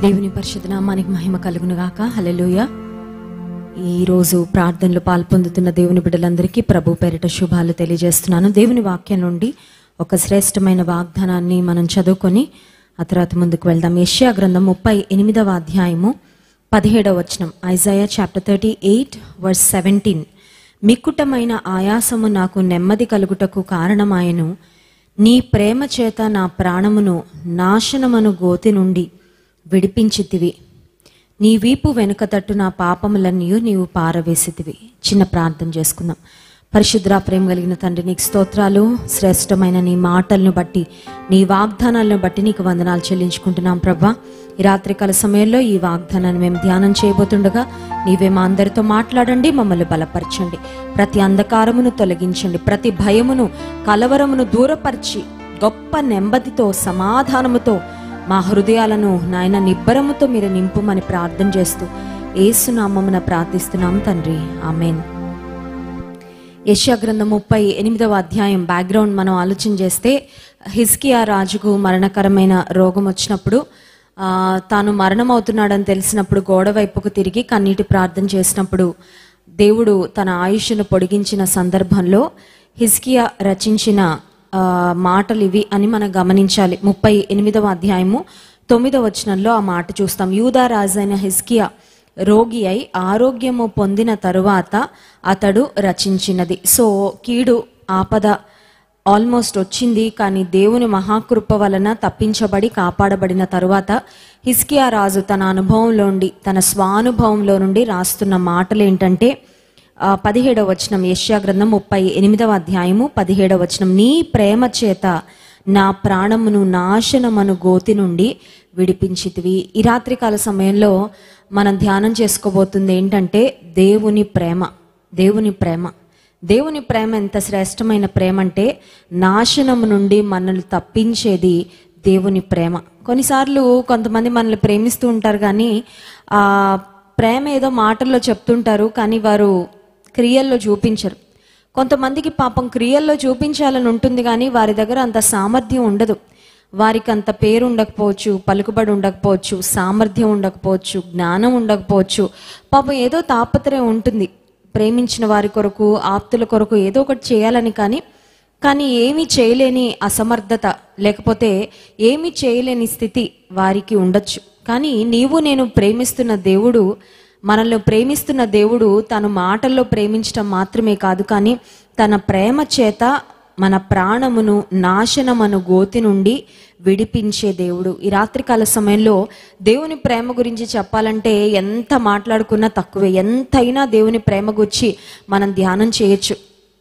దేవుని పరిశుద్ధ నామానికి మహిమ కలుగును గాక హల్లెలూయ ఈ రోజు ప్రార్థనలు పాల్పొందుతున్న దేవుని బిడ్డలందరికీ ప్రభు పేరిట శుభాలు తెలియజేస్తున్నాను దేవుని వాక్యం నుండి ఒక శ్రేష్టమైన వాగ్దానాన్ని మనం చదువుకొని ఆ తర్వాత ముందుకు వెళ్దాం యెషయా గ్రంథం ముప్పై ఎనిమిదవ అధ్యాయము పదిహేడవ వచనం Isaiah chapter thirty eight verse seventeen మిక్కుటమైన ఆయాసము నాకు నెమ్మది కలుగుటకు కారణమాయను నీ ప్రేమ చేత నా ప్రాణమును నాశనమను గోతి నుండి విడిపించితివి నీ వీపు వెనుక తట్టు నా పాపములన్నీ నీవు పారవేసితివి చిన్న ప్రార్థన చేసుకుందాం పరిశుద్ర ప్రేమ కలిగిన తండ్రి నీకు స్తోత్రాలు శ్రేష్టమైన నీ మాటలను బట్టి నీ వాగ్దానాలను బట్టి నీకు వందనాలు చెల్లించుకుంటున్నాం ప్రభా ఈ రాత్రికాల సమయంలో ఈ వాగ్దానాన్ని మేము ధ్యానం చేయబోతుండగా నీవే మా అందరితో మాట్లాడండి మమ్మల్ని బలపరచండి ప్రతి అంధకారమును తొలగించండి ప్రతి భయమును కలవరమును దూరపరిచి గొప్ప నెమ్మదితో సమాధానముతో మా హృదయాలను నాయన నిబ్బరముతో మీరు నింపుమని ప్రార్థన చేస్తూ ఏసునామమున ప్రార్థిస్తున్నాం తండ్రి ఆమెన్ యెషయా గ్రంథం ముప్పై ఎనిమిదవ అధ్యాయం బ్యాక్గ్రౌండ్ మనం ఆలోచన చేస్తే హిస్కియా రాజుకు మరణకరమైన రోగం వచ్చినప్పుడు ఆ, తాను మరణం అవుతున్నాడని తెలిసినప్పుడు గోడ వైపుకు తిరిగి కన్నీటి ప్రార్థన చేసినప్పుడు దేవుడు తన ఆయుష్ను పొడిగించిన సందర్భంలో హిస్కియా రచించిన ఆ, మాటలు ఇవి అని మనం గమనించాలి ముప్పై ఎనిమిదవ అధ్యాయము తొమ్మిదవ వచనంలో ఆ మాట చూస్తాం యూదా రాజైన హిస్కియా రోగి అయి ఆరోగ్యము పొందిన తరువాత అతడు రచించినది సో కీడు ఆపద ఆల్మోస్ట్ వచ్చింది కానీ దేవుని మహాకృప వలన తప్పించబడి కాపాడబడిన తరువాత హిస్కియా రాజు తన అనుభవంలో నుండి తన స్వానుభవంలో నుండి రాస్తున్న మాటలు ఏంటంటే ఆ, పదిహేడవ వచనం యెషయా గ్రంథం ముప్పై ఎనిమిదవ అధ్యాయము పదిహేడవ వచనం నీ ప్రేమ చేత నా ప్రాణమును నాశనమను గోతి నుండి విడిపించితివి ఈ రాత్రికాల సమయంలో మనం ధ్యానం చేసుకోబోతుంది ఏంటంటే దేవుని ప్రేమ దేవుని ప్రేమ దేవుని ప్రేమ ఎంత శ్రేష్టమైన ప్రేమ అంటే నాశనము నుండి మనల్ని తప్పించేది దేవుని ప్రేమ కొన్నిసార్లు కొంతమంది మనల్ని ప్రేమిస్తూ ఉంటారు కానీ ఆ ప్రేమ ఏదో మాటల్లో చెప్తుంటారు కానీ వారు క్రియల్లో చూపించరు కొంతమందికి పాపం క్రియల్లో చూపించాలని ఉంటుంది కానీ వారి దగ్గర అంత సామర్థ్యం ఉండదు వారికి అంత పేరు ఉండకపోవచ్చు పలుకుబడి ఉండకపోవచ్చు సామర్థ్యం ఉండకపోవచ్చు జ్ఞానం ఉండకపోవచ్చు పాపం ఏదో తాపత్రయం ఉంటుంది ప్రేమించిన వారి కొరకు ఆప్తుల కొరకు ఏదో ఒకటి చేయాలని కానీ కానీ ఏమీ చేయలేని అసమర్థత లేకపోతే ఏమీ చేయలేని స్థితి వారికి ఉండొచ్చు కానీ నీవు నేను ప్రేమిస్తున్న దేవుడు మనల్ని ప్రేమిస్తున్న దేవుడు తన మాటల్లో ప్రేమించడం మాత్రమే కాదు కానీ తన ప్రేమ చేత మన ప్రాణమును నాశనమను గోతి నుండి విడిపించే దేవుడు ఈ రాత్రికాల సమయంలో దేవుని ప్రేమ గురించి చెప్పాలంటే ఎంత మాట్లాడుకున్నా తక్కువే ఎంతైనా దేవుని ప్రేమ గురించి మనం ధ్యానం చేయొచ్చు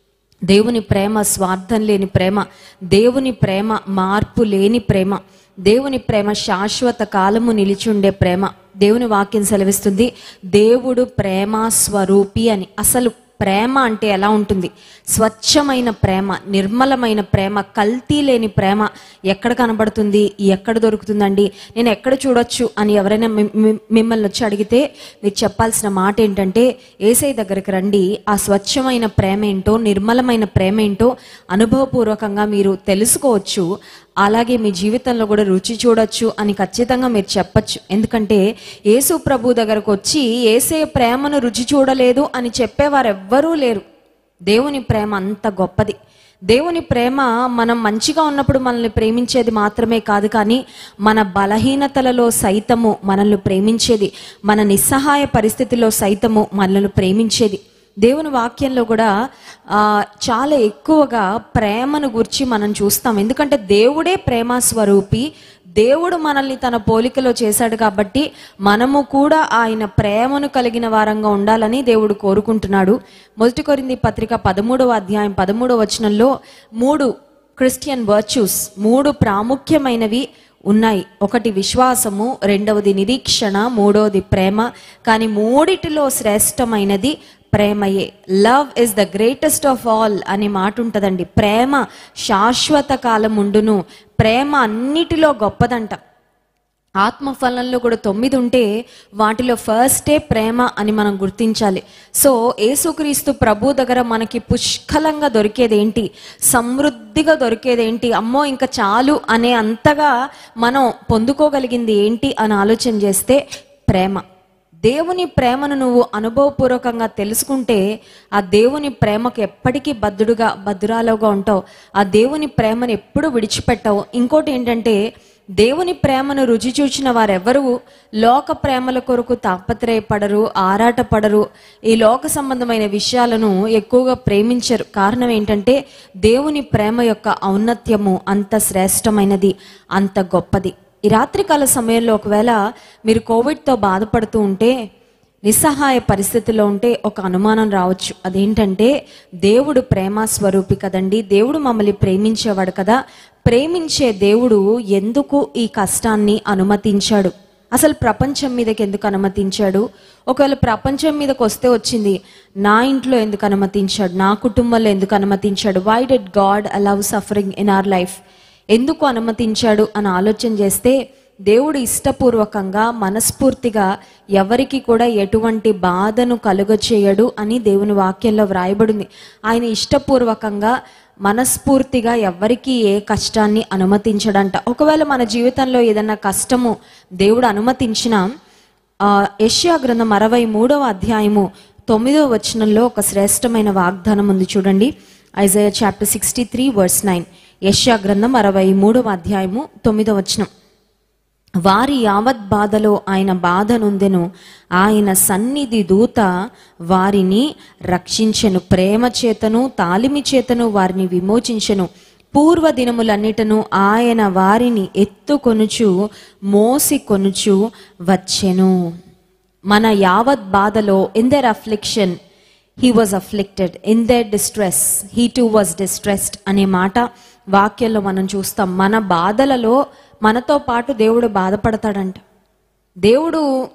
దేవుని ప్రేమ స్వార్థం లేని ప్రేమ దేవుని ప్రేమ మార్పు లేని ప్రేమ దేవుని ప్రేమ శాశ్వత కాలము నిలిచుండే ప్రేమ దేవుని వాక్యం సెలవిస్తుంది దేవుడు ప్రేమ స్వరూపి అని అసలు ప్రేమ అంటే ఎలా ఉంటుంది స్వచ్ఛమైన ప్రేమ నిర్మలమైన ప్రేమ కల్తీ లేని ప్రేమ ఎక్కడ కనబడుతుంది ఎక్కడ దొరుకుతుందండి నేను ఎక్కడ చూడొచ్చు అని ఎవరైనా మిమ్- మిమ్- మిమ్మల్ని వచ్చి అడిగితే మీరు చెప్పాల్సిన మాట ఏంటంటే ఏసై దగ్గరికి రండి ఆ స్వచ్ఛమైన ప్రేమ ఏంటో నిర్మలమైన ప్రేమ ఏంటో అనుభవపూర్వకంగా మీరు తెలుసుకోవచ్చు అలాగే మీ జీవితంలో కూడా రుచి చూడొచ్చు అని ఖచ్చితంగా మీరు చెప్పచ్చు ఎందుకంటే యేసు ప్రభు దగ్గరకు వచ్చి ఏసే ప్రేమను రుచి చూడలేదు అని చెప్పేవారు ఎవ్వరూ లేరు దేవుని ప్రేమ అంత గొప్పది దేవుని ప్రేమ మనం మంచిగా ఉన్నప్పుడు మనల్ని ప్రేమించేది మాత్రమే కాదు కానీ మన బలహీనతలలో సైతము మనల్ని ప్రేమించేది మన నిస్సహాయ పరిస్థితిలో సైతము మనల్ని ప్రేమించేది దేవుని వాక్యంలో కూడా ఆ, చాలా ఎక్కువగా ప్రేమను గురించి మనం చూస్తాం ఎందుకంటే దేవుడే ప్రేమ స్వరూపి దేవుడు మనల్ని తన పోలికలో చేశాడు కాబట్టి మనము కూడా ఆయన ప్రేమను కలిగిన వారంగా ఉండాలని దేవుడు కోరుకుంటున్నాడు మొదటి కొరింది పత్రిక పదమూడవ అధ్యాయం పదమూడవ వచనంలో మూడు క్రిస్టియన్ వర్చ్యూస్ మూడు ప్రాముఖ్యమైనవి ఉన్నాయి ఒకటి విశ్వాసము రెండవది నిరీక్షణ మూడవది ప్రేమ కానీ మూడిటిలో శ్రేష్టమైనది ప్రేమయే love is the greatest of all అనే మాట ఉంటుందండి ప్రేమ శాశ్వత కాలం ఉండును ప్రేమ అన్నిటిలో గొప్పదంట ఆత్మఫలంలో కూడా తొమ్మిది ఉంటే వాటిలో ఫస్టే ప్రేమ అని మనం గుర్తించాలి సో యేసుక్రీస్తు ప్రభు దగ్గర మనకి పుష్కలంగా దొరికేది ఏంటి సమృద్ధిగా దొరికేది ఏంటి అమ్మో ఇంకా చాలు అనే అంతగా మనం పొందుకోగలిగింది ఏంటి అని ఆలోచన చేస్తే ప్రేమ దేవుని ప్రేమను నువ్వు అనుభవపూర్వకంగా తెలుసుకుంటే ఆ దేవుని ప్రేమకు ఎప్పటికీ బద్దుడుగా భద్రాలుగా ఉంటావు ఆ దేవుని ప్రేమను ఎప్పుడు విడిచిపెట్టవు ఇంకోటి ఏంటంటే దేవుని ప్రేమను రుచి చూచిన వారెవరు లోక ప్రేమల కొరకు తాపత్రయపడరు ఆరాటపడరు ఈ లోక సంబంధమైన విషయాలను ఎక్కువగా ప్రేమించరు కారణం ఏంటంటే దేవుని ప్రేమ యొక్క ఔన్నత్యము అంత శ్రేష్టమైనది అంత గొప్పది ఈ రాత్రికాల సమయంలో ఒకవేళ మీరు కోవిడ్తో బాధపడుతూ ఉంటే నిస్సహాయ పరిస్థితిలో ఉంటే ఒక అనుమానం రావచ్చు అదేంటంటే దేవుడు ప్రేమ స్వరూపి కదండి దేవుడు మమ్మల్ని ప్రేమించేవాడు కదా ప్రేమించే దేవుడు ఎందుకు ఈ కష్టాన్ని అనుమతించాడు అసలు ప్రపంచం మీదకి ఎందుకు అనుమతించాడు ఒకవేళ ప్రపంచం మీదకి వస్తే వచ్చింది నా ఇంట్లో ఎందుకు అనుమతించాడు నా కుటుంబంలో ఎందుకు అనుమతించాడు why did God allow suffering in our life ఎందుకు అనుమతించాడు అని ఆలోచన చేస్తే దేవుడు ఇష్టపూర్వకంగా మనస్ఫూర్తిగా ఎవరికి కూడా ఎటువంటి బాధను కలుగచేయడు అని దేవుని వాక్యంలో వ్రాయబడింది ఆయన ఇష్టపూర్వకంగా మనస్ఫూర్తిగా ఎవరికి ఏ కష్టాన్ని అనుమతించడంట ఒకవేళ మన జీవితంలో ఏదైనా కష్టము దేవుడు అనుమతించిన యష్యా గ్రంథం అరవై మూడవ అధ్యాయము తొమ్మిదవ వచనంలో ఒక శ్రేష్టమైన వాగ్దానం ఉంది చూడండి Isaiah chapter sixty three verse nine యష్యా గ్రంథం అరవై మూడవ అధ్యాయము తొమ్మిదవ వచనం వారి యావత్ బాధలో ఆయన బాధ నొందెను ఆయన సన్నిధి దూత వారిని రక్షించెను ప్రేమ చేతను తాలిమి చేతను వారిని విమోచించెను పూర్వ దినములన్నిటను ఆయన వారిని ఎత్తుకొనుచు మోసి కొనుచు వచ్చెను మన యావత్ బాధలో in their affliction he was afflicted in their distress he too was distressed అనే మాట వాక్యంలో మనం చూస్తాం మన బాధలలో మనతో పాటు దేవుడు బాధపడతాడంట దేవుడు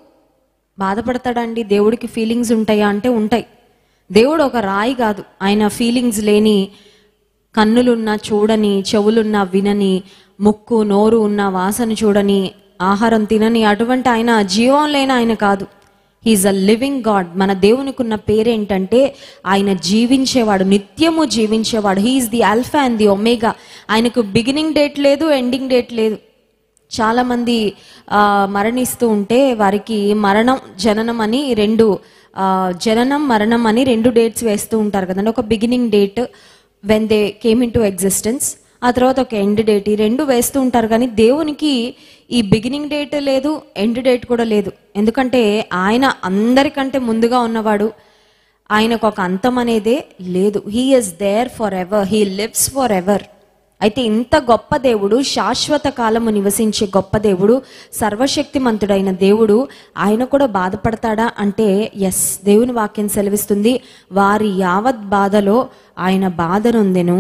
బాధపడతాడండి దేవుడికి ఫీలింగ్స్ ఉంటాయా అంటే ఉంటాయి దేవుడు ఒక రాయి కాదు ఆయన ఫీలింగ్స్ లేని కన్నులున్నా చూడని చెవులున్నా వినని ముక్కు నోరు ఉన్న వాసన చూడని ఆహారం తినని అటువంటి ఆయన జీవం లేని ఆయన కాదు హీఈస్ అ లివింగ్ గాడ్ మన దేవునికి ఉన్న పేరేంటంటే ఆయన జీవించేవాడు నిత్యము జీవించేవాడు he is the alpha and the omega ఆయనకు బిగినింగ్ డేట్ లేదు ఎండింగ్ డేట్ లేదు చాలామంది ఆ, మరణిస్తూ ఉంటే వారికి మరణం జననం అని రెండు ఆ, జననం మరణం అని రెండు డేట్స్ వేస్తూ ఉంటారు కదండి ఒక beginning date when they came into existence ఆ తర్వాత ఒక ఎండ్ డేట్ ఈ రెండు వేస్తూ ఉంటారు కానీ దేవునికి ఈ బిగినింగ్ డేట్ లేదు ఎండ్ డేట్ కూడా లేదు ఎందుకంటే ఆయన అందరికంటే ముందుగా ఉన్నవాడు ఆయనకు ఒక అంతం అనేదే లేదు he is there forever he lives forever అయితే ఇంత గొప్ప దేవుడు శాశ్వత కాలము నివసించే గొప్ప దేవుడు సర్వశక్తిమంతుడైన దేవుడు ఆయన కూడా బాధపడతాడా అంటే ఎస్ దేవుని వాక్యం సెలవిస్తుంది వారి యావత్ బాధలో ఆయన బాధనుందెను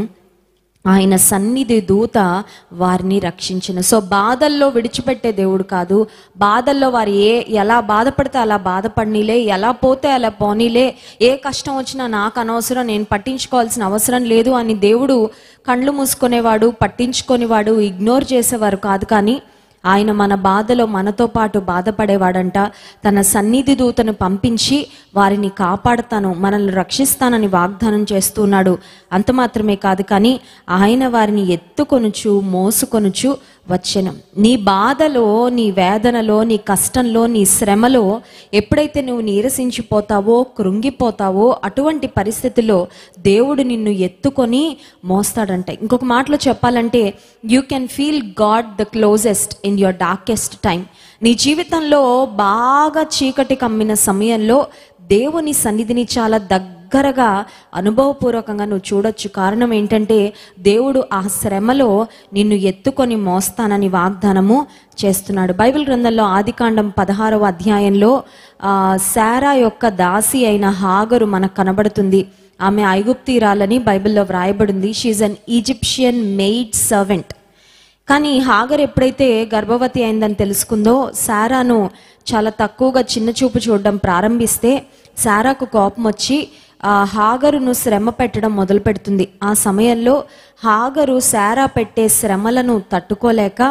ఆయన సన్నిధి దూత వారిని రక్షించిన సో బాధల్లో విడిచిపెట్టే దేవుడు కాదు బాధల్లో వారు ఏ ఎలా బాధపడితే అలా బాధపడినిలే ఎలా పోతే అలా పోనీలే ఏ కష్టం వచ్చినా నాకు అనవసరం నేను పట్టించుకోవాల్సిన అవసరం లేదు అని దేవుడు కళ్ళు మూసుకునేవాడు పట్టించుకునేవాడు ఇగ్నోర్ చేసేవారు కాదు కానీ ఆయన మన బాధలో మనతో పాటు బాధపడేవాడంట తన సన్నిధి దూతను పంపించి వారిని కాపాడుతాను మనల్ని రక్షిస్తానని వాగ్దానం చేస్తున్నాడు అంత మాత్రమే కాదు కానీ ఆయన వారిని ఎత్తుకొనుచు మోసుకొనుచు వచ్చెను నీ బాధలో నీ వేదనలో నీ కష్టంలో నీ శ్రమలో ఎప్పుడైతే నువ్వు నీరసించిపోతావో కృంగిపోతావో అటువంటి పరిస్థితుల్లో దేవుడు నిన్ను ఎత్తుకొని మోస్తాడంట ఇంకొక మాటలో చెప్పాలంటే you can feel God the closest in your darkest time నీ జీవితంలో బాగా చీకటి కమ్మిన సమయంలో దేవుని సన్నిధిని చాలా దగ్గరగా అనుభవపూర్వకంగా నువ్వు చూడొచ్చు కారణం ఏంటంటే దేవుడు ఆ శ్రమలో నిన్ను ఎత్తుకొని మోస్తానని వాగ్దానము చేస్తున్నాడు బైబిల్ గ్రంథంలో ఆదికాండం పదహారవ అధ్యాయంలో ఆ, శారా యొక్క దాసి అయిన హాగరు మనకు కనబడుతుంది ఆమె ఐగుప్తీరాలని బైబిల్లో వ్రాయబడింది she's an Egyptian maid servant కానీ హాగర్ ఎప్పుడైతే గర్భవతి అయిందని తెలుసుకుందో శారాను చాలా తక్కువగా చిన్న చూపు చూడడం ప్రారంభిస్తే శారాకు కోపం వచ్చి ఆ హాగరును శ్రమ పెట్టడం మొదలు పెడుతుంది ఆ సమయంలో హాగరు శారా పెట్టే శ్రమలను తట్టుకోలేక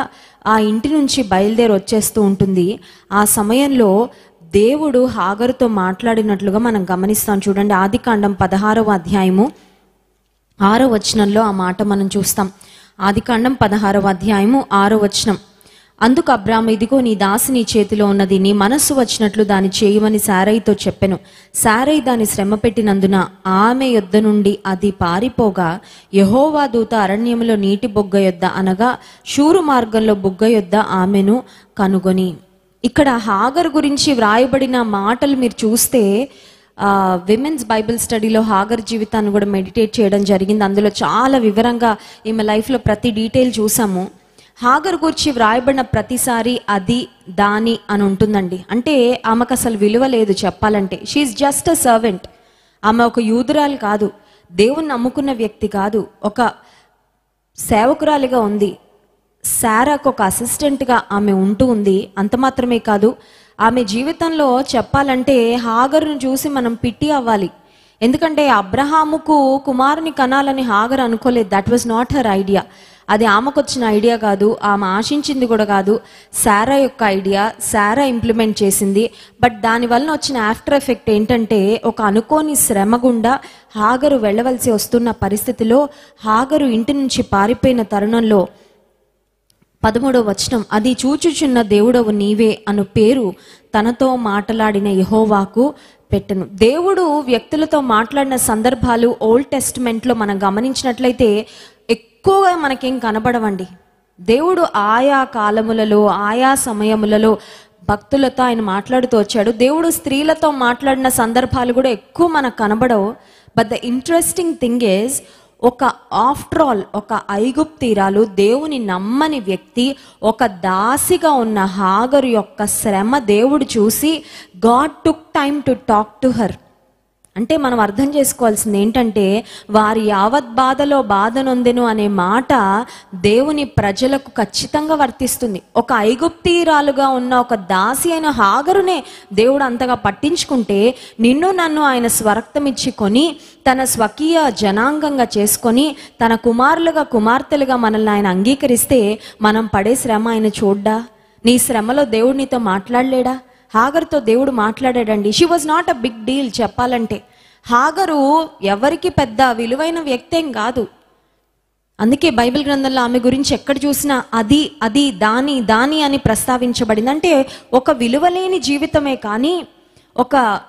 ఆ ఇంటి నుంచి బయలుదేరి వచ్చేస్తూ ఉంటుంది ఆ సమయంలో దేవుడు హాగరుతో మాట్లాడినట్లుగా మనం గమనిస్తాం చూడండి ఆది కాండం పదహారవ అధ్యాయము ఆరో వచనంలో ఆ మాట మనం చూస్తాం ఆది కాండం పదహారవ అధ్యాయము ఆరో వచనం అందుకు అబ్రాము ఇదిగో నీ దాసి నీ చేతిలో ఉన్నది నీ మనస్సు వచ్చినట్లు దాన్ని చేయమని సారైతో చెప్పెను సారై దాన్ని శ్రమ పెట్టినందున ఆమె యొద్ద నుండి అది పారిపోగా యహోవా దూత అరణ్యములో నీటి బొగ్గ యొద్ద అనగా శూరు మార్గంలో బుగ్గ యొద్ద ఆమెను కనుగొని ఇక్కడ హాగర్ గురించి వ్రాయబడిన మాటలు మీరు చూస్తే విమెన్స్ బైబిల్ స్టడీలో హాగర్ జీవితాన్ని కూడా మెడిటేట్ చేయడం జరిగింది అందులో చాలా వివరంగా ఈమె లైఫ్లో ప్రతి డీటెయిల్ చూసాము హాగర్ గురించి వ్రాయబడిన ప్రతిసారి అది దాని అని ఉంటుందండి అంటే ఆమెకు అసలు విలువ లేదు చెప్పాలంటే షీఈ్ జస్ట్ అ సర్వెంట్ ఆమె ఒక యూదురాలు కాదు దేవుణ్ణి నమ్ముకున్న వ్యక్తి కాదు ఒక సేవకురాలిగా ఉంది శారాకు ఒక అసిస్టెంట్గా ఆమె ఉంటూ ఉంది అంత మాత్రమే కాదు ఆమె జీవితంలో చెప్పాలంటే హాగరును చూసి మనం పిట్టి అవ్వాలి ఎందుకంటే అబ్రహాముకు కుమారుని కనాలని హాగర్ అనుకోలేదు that was not her idea అది ఆమెకు వచ్చిన ఐడియా కాదు ఆమె ఆశించింది కూడా కాదు శారా యొక్క ఐడియా శారా ఇంప్లిమెంట్ చేసింది బట్ దాని వలన వచ్చిన ఆఫ్టర్ ఎఫెక్ట్ ఏంటంటే ఒక అనుకోని శ్రమ గుండా హాగరు వెళ్ళవలసి వస్తున్న పరిస్థితిలో హాగరు ఇంటి నుంచి పారిపోయిన తరుణంలో పదమూడవ వచనం అది చూచుచున్న దేవుడవు నీవే అను పేరు తనతో మాట్లాడిన యహోవాకు పెట్టెను దేవుడు వ్యక్తులతో మాట్లాడిన సందర్భాలు ఓల్డ్ టెస్ట్మెంట్లో మనం గమనించినట్లయితే ఎక్కువగా మనకేం కనబడవండి దేవుడు ఆయా కాలములలో ఆయా సమయములలో భక్తులతో ఆయన మాట్లాడుతూ వచ్చాడు దేవుడు స్త్రీలతో మాట్లాడిన సందర్భాలు కూడా ఎక్కువ మనకు కనబడవు but the interesting thing is ఒక ఆఫ్టర్ ఆల్ ఒక ఐగుప్తీరాలు దేవుని నమ్మని వ్యక్తి ఒక దాసిగా ఉన్న హాగరు యొక్క శ్రమ దేవుడు చూసి God took time to talk to her అంటే మనం అర్థం చేసుకోవాల్సింది ఏంటంటే వారి యావత్ బాధలో బాధ నొందెను అనే మాట దేవుని ప్రజలకు ఖచ్చితంగా వర్తిస్తుంది ఒక ఐగుప్తీరాలుగా ఉన్న ఒక దాసి అయిన హాగరునే దేవుడు అంతగా పట్టించుకుంటే నిన్ను నన్ను ఆయన స్వరక్తం ఇచ్చి కొని తన స్వకీయ జనాంగంగా చేసుకొని తన కుమారులుగా కుమార్తెలుగా మనల్ని ఆయన అంగీకరిస్తే మనం పడే శ్రమ ఆయన చూడ్డా నీ శ్రమలో దేవుడు నీతో మాట్లాడలేడా హాగర్తో దేవుడు మాట్లాడాడండి she was not a big deal చెప్పాలంటే హాగరు ఎవరికి పెద్ద విలువైన వ్యక్తి ఏం కాదు అందుకే బైబిల్ గ్రంథంలో ఆమె గురించి ఎక్కడ చూసినా అది అది దాని దాని అని ప్రస్తావించబడింది అంటే ఒక విలువలేని జీవితమే కానీ ఒక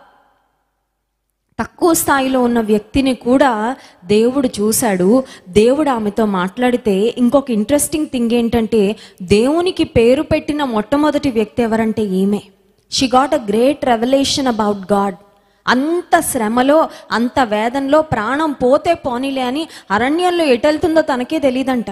తక్కువ స్థాయిలో ఉన్న వ్యక్తిని కూడా దేవుడు చూశాడు దేవుడు ఆమెతో మాట్లాడితే ఇంకొక ఇంట్రెస్టింగ్ థింగ్ ఏంటంటే దేవునికి పేరు పెట్టిన మొట్టమొదటి వ్యక్తి ఎవరంటే ఈమె she got a great revolution about God అంత శ్రమలో అంత వేదనలో ప్రాణం పోతే పోనీలే అని అరణ్యంలో ఎటెళ్తుందో తనకే తెలియదంట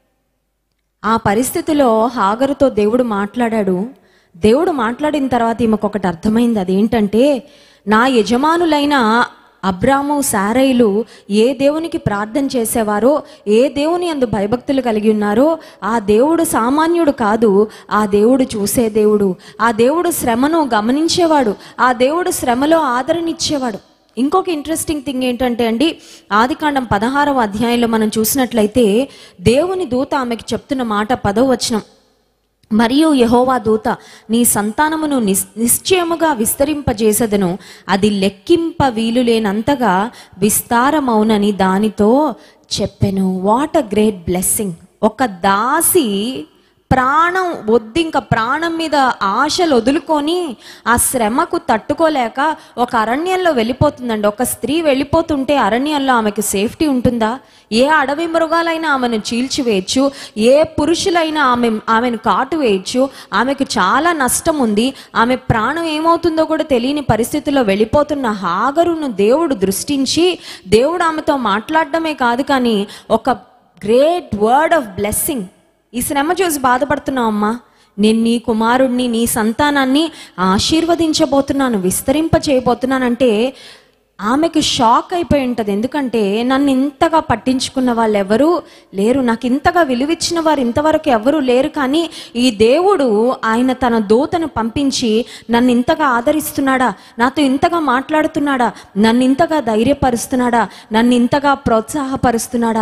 ఆ పరిస్థితిలో హాగరుతో దేవుడు మాట్లాడాడు దేవుడు మాట్లాడిన తర్వాత ఈమెకు ఒకటి అర్థమైంది అదేంటంటే నా యజమానులైన అబ్రాము సారైలు ఏ దేవునికి ప్రార్థన చేసేవారో ఏ దేవుని అందు భయభక్తులు కలిగి ఉన్నారో ఆ దేవుడు సామాన్యుడు కాదు ఆ దేవుడు చూసే దేవుడు ఆ దేవుడు శ్రమను గమనించేవాడు ఆ దేవుడు శ్రమలో ఆదరణిచ్చేవాడు ఇంకొక ఇంట్రెస్టింగ్ థింగ్ ఏంటంటే అండి ఆదికాండం పదహారవ అధ్యాయంలో మనం చూసినట్లయితే దేవుని దూత ఆమెకి చెప్తున్న మాట పదవ వచనం మరియు యహోవా దూత నీ సంతానమును నిస్ నిశ్చయముగా విస్తరింపజేసదను అది లెక్కింప వీలు లేనంతగా విస్తారమవునని దానితో చెప్పెను వాట్ అ గ్రేట్ బ్లెస్సింగ్ ఒక దాసి ప్రాణం వద్దు ఇంకా ప్రాణం మీద ఆశలు వదులుకొని ఆ శ్రమకు తట్టుకోలేక ఒక అరణ్యంలో వెళ్ళిపోతుందండి ఒక స్త్రీ వెళ్ళిపోతుంటే అరణ్యంలో ఆమెకు సేఫ్టీ ఉంటుందా ఏ అడవి మృగాలైనా ఆమెను చీల్చివేయచ్చు ఏ పురుషులైనా ఆమె ఆమెను కాటు వేయచ్చు ఆమెకు చాలా నష్టం ఉంది ఆమె ప్రాణం ఏమవుతుందో కూడా తెలియని పరిస్థితిలో వెళ్ళిపోతున్న హాగరును దేవుడు దృష్టించి దేవుడు ఆమెతో మాట్లాడడమే కాదు కానీ ఒక గ్రేట్ వర్డ్ ఆఫ్ బ్లెస్సింగ్ ఈ శ్రమ చూసి బాధపడుతున్నావు అమ్మా నేను నీ కుమారుడిని నీ సంతానాన్ని ఆశీర్వదించబోతున్నాను విస్తరింప చేయబోతున్నానంటే ఆమెకు షాక్ అయిపోయి ఉంటుంది ఎందుకంటే నన్ను ఇంతగా పట్టించుకున్న వాళ్ళు ఎవరు లేరు నాకు ఇంతగా విలువిచ్చిన వారు ఇంతవరకు ఎవరు లేరు కానీ ఈ దేవుడు ఆయన తన దూతను పంపించి నన్ను ఇంతగా ఆదరిస్తున్నాడా నాతో ఇంతగా మాట్లాడుతున్నాడా నన్ను ఇంతగా ధైర్యపరుస్తున్నాడా నన్ను ఇంతగా ప్రోత్సాహపరుస్తున్నాడా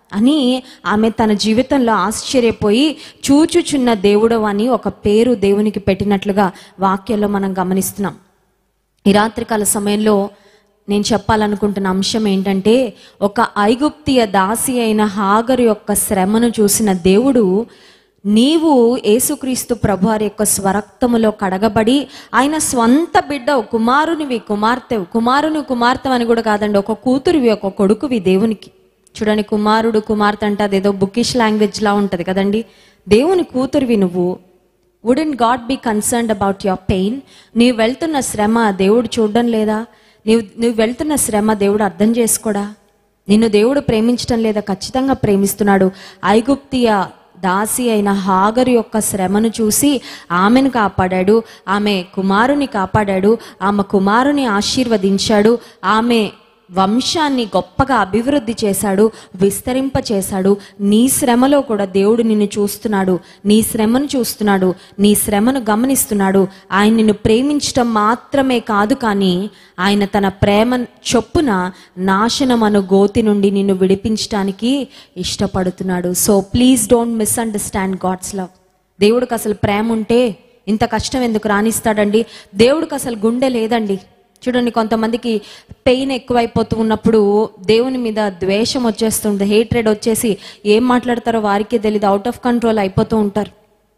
అని ఆమె తన జీవితంలో ఆశ్చర్యపోయి చూచుచున్న దేవుడు అని ఒక పేరు దేవునికి పెట్టినట్లుగా వాక్యంలో మనం గమనిస్తున్నాం ఈ రాత్రికాల సమయంలో నేను చెప్పాలనుకుంటున్న అంశం ఏంటంటే ఒక ఐగుప్తియ దాసి అయిన హాగరు యొక్క శ్రమను చూసిన దేవుడు నీవు యేసుక్రీస్తు ప్రభువారి యొక్క స్వరక్తములో కడగబడి ఆయన స్వంత బిడ్డ కుమారునివి కుమార్తె కుమారుని కుమార్తె అని కూడా కాదండి ఒక కూతురివి ఒక కొడుకువి దేవునికి చూడండి కుమారుడు కుమార్తె అంటే అదేదో బుకిష్ లాంగ్వేజ్ లా ఉంటది కదండి దేవుని కూతురివి నువ్వు wouldn't God be concerned about your pain నీవు వెళ్తున్న శ్రమ దేవుడు చూడడం లేదా నీవు నువ్వు వెళ్తున్న శ్రమ దేవుడు అర్థం చేసుకోడా నిన్ను దేవుడు ప్రేమించడం లేదా ఖచ్చితంగా ప్రేమిస్తున్నాడు ఐగుప్తియ దాసి అయిన హాగరు యొక్క శ్రమను చూసి ఆమెను కాపాడాడు ఆమె కుమారుని కాపాడాడు ఆమె కుమారుని ఆశీర్వదించాడు ఆమె వంశాన్ని గొప్పగా అభివృద్ధి చేశాడు విస్తరింప చేశాడు నీ శ్రమలో కూడా దేవుడు నిన్ను చూస్తున్నాడు నీ శ్రమను చూస్తున్నాడు నీ శ్రమను గమనిస్తున్నాడు ఆయన నిన్ను ప్రేమించటం మాత్రమే కాదు కానీ ఆయన తన ప్రేమ చొప్పున నాశనమను గోతి నుండి నిన్ను విడిపించడానికి ఇష్టపడుతున్నాడు so please don't misunderstand God's love దేవుడికి అసలు ప్రేమ ఉంటే ఇంత కష్టం ఎందుకు రాణిస్తాడండి దేవుడికి అసలు గుండె లేదండి చూడండి కొంతమందికి పెయిన్ ఎక్కువైపోతూ ఉన్నప్పుడు దేవుని మీద ద్వేషం వచ్చేస్తుంది హేట్రెడ్ వచ్చేసి ఏం మాట్లాడతారో వారికే తెలియదు అవుట్ ఆఫ్ కంట్రోల్ అయిపోతూ ఉంటారు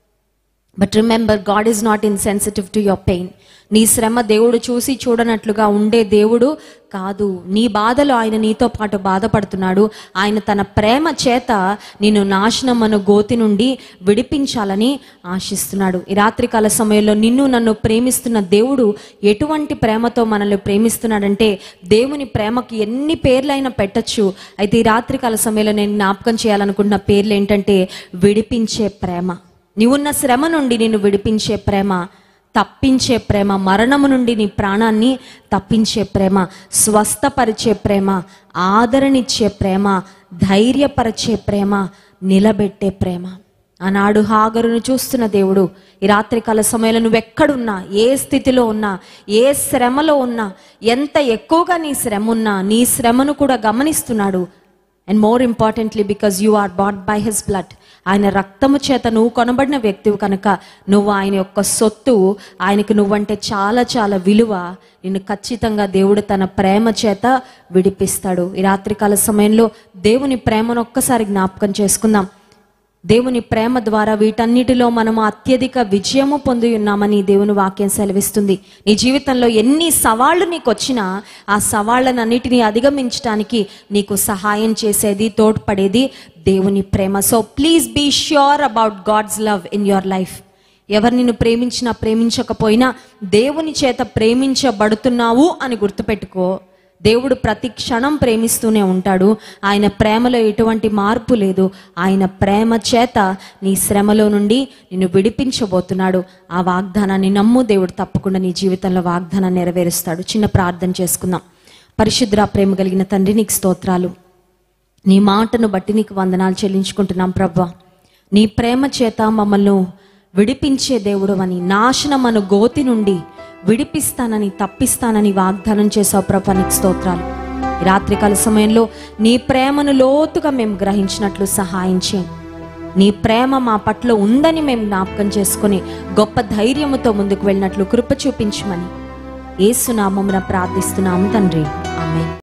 but remember God is not insensitive to your pain నీ శ్రమ దేవుడు చూసి చూడనట్లుగా ఉండే దేవుడు కాదు నీ బాధలో ఆయన నీతో పాటు బాధపడుతున్నాడు ఆయన తన ప్రేమ చేత నిన్ను నాశనమను గోతి నుండి విడిపించాలని ఆశిస్తున్నాడు ఈ రాత్రికాల సమయంలో నిన్ను నన్ను ప్రేమిస్తున్న దేవుడు ఎటువంటి ప్రేమతో మనల్ని ప్రేమిస్తున్నాడంటే దేవుని ప్రేమకి ఎన్ని పేర్లైనా పెట్టచ్చు అయితే ఈ రాత్రికాల సమయంలో నేను జ్ఞాపకం చేయాలనుకుంటున్న పేర్లు ఏంటంటే విడిపించే ప్రేమ నీవున్న శ్రమ నుండి నిన్ను విడిపించే ప్రేమ తప్పించే ప్రేమ మరణము నుండి నీ ప్రాణాన్ని తప్పించే ప్రేమ స్వస్థపరిచే ప్రేమ ఆదరణిచ్చే ప్రేమ ధైర్యపరిచే ప్రేమ నిలబెట్టే ప్రేమ ఆనాడు హాగరును చూస్తున్న దేవుడు ఈ రాత్రికాల సమయంలో నువ్వు ఎక్కడున్నా ఏ స్థితిలో ఉన్నా ఏ శ్రమలో ఉన్నా ఎంత ఎక్కువగా నీ శ్రమ ఉన్నా నీ శ్రమను కూడా గమనిస్తున్నాడు and more importantly because you are bought by his blood ఆయన రక్తము చేత నువ్వు కొనబడిన వ్యక్తివి కనుక నువ్వు ఆయన యొక్క సొత్తు ఆయనకు నువ్వంటే చాలా చాలా విలువ నిన్ను ఖచ్చితంగా దేవుడు తన ప్రేమ చేత విడిపిస్తాడు ఈ రాత్రికాల సమయంలో దేవుని ప్రేమను ఒక్కసారి జ్ఞాపకం చేసుకుందాం దేవుని ప్రేమ ద్వారా వీటన్నిటిలో మనము అత్యధిక విజయము పొంది ఉన్నామని దేవుని వాక్యం సెలవిస్తుంది నీ జీవితంలో ఎన్ని సవాళ్లు నీకు వచ్చినా ఆ సవాళ్ళనన్నిటినీ అధిగమించడానికి నీకు సహాయం చేసేది తోడ్పడేది దేవుని ప్రేమ so please be sure about God's love in your life ఎవరు నిన్ను ప్రేమించినా ప్రేమించకపోయినా దేవుని చేత ప్రేమించబడుతున్నావు అని గుర్తుపెట్టుకో దేవుడు ప్రతి క్షణం ప్రేమిస్తూనే ఉంటాడు ఆయన ప్రేమలో ఎటువంటి మార్పు లేదు ఆయన ప్రేమ చేత నీ శ్రమలో నుండి నిన్ను విడిపించబోతున్నాడు ఆ వాగ్దానాన్ని నమ్ము దేవుడు తప్పకుండా నీ జీవితంలో వాగ్దానాన్ని నెరవేరుస్తాడు చిన్న ప్రార్థన చేసుకుందాం పరిశుద్ర ప్రేమ కలిగిన తండ్రి నీకు స్తోత్రాలు నీ మాటను బట్టి నీకు వందనాలు చెల్లించుకుంటున్నాం ప్రభా నీ ప్రేమ చేత మమ్మల్ని విడిపించే దేవుడు అని నాశనమను గోతి నుండి విడిపిస్తానని తప్పిస్తానని వాగ్దానం చేసావు ప్రభా నీకు స్తోత్రాలు ఈ రాత్రికాల సమయంలో నీ ప్రేమను లోతుగా మేము గ్రహించినట్లు సహాయం చేయండి నీ ప్రేమ మా పట్ల ఉందని మేము జ్ఞాపకం చేసుకుని గొప్ప ధైర్యముతో ముందుకు వెళ్ళినట్లు కృప చూపించమని ఏసునామమున ప్రార్థిస్తున్నాము తండ్రి ఆమె